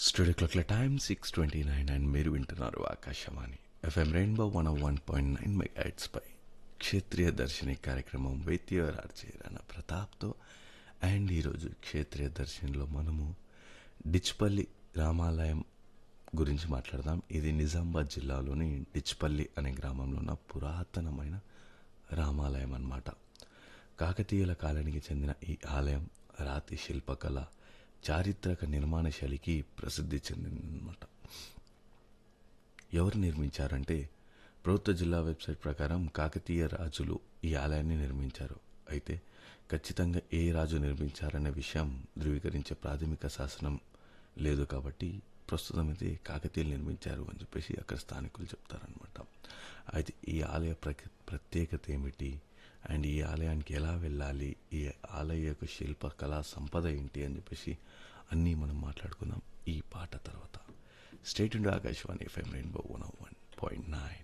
studio క్లాక్ల time six twenty nine and మీరు వింటున్నారు Akashvani FM Rainbow one one point nine megahertz పై క్షేత్రీయ దర్శిని కార్యక్రమం వైద్యరార్జే రాణ ప్రతాప్తో అండ్ ఈరోజు క్షేత్రీయ దర్శనిలో మనము డిచ్పల్లి రామాలయం గురించి మాట్లాడదాం ఇది నిజామాబాద్ జిల్లాలోని డిచ్పల్లి అనే గ్రామంలో ఉన్న పురాతనమైన రామాలయం అన్నమాట కాకతీయుల కాలానికి చెందిన ఈ ఆలయం రాతి శిల్పకళ చారిత్రక నిర్మాణ శైలికి ప్రసిద్ధి చెందిందన్నమాట ఎవరు నిర్మించారంటే ప్రభుత్వ జిల్లా వెబ్సైట్ ప్రకారం కాకతీయ రాజులు ఈ ఆలయాన్ని నిర్మించారు అయితే ఖచ్చితంగా ఏ రాజు నిర్మించారనే విషయం ధృవీకరించే ప్రాథమిక శాసనం లేదు కాబట్టి ప్రస్తుతం అయితే కాకతీయులు నిర్మించారు అని చెప్పేసి అక్కడ స్థానికులు చెప్తారనమాట అయితే ఈ ఆలయ ప్రక ప్రత్యేకత ఏమిటి అండ్ ఈ ఆలయానికి ఎలా వెళ్ళాలి ఈ ఆలయ యొక్క శిల్ప కళా సంపద ఏంటి అని చెప్పేసి అన్నీ మనం మాట్లాడుకుందాం ఈ పాట తర్వాత స్టేట్ ఇండి Akashvani FM Rainbow one one point nine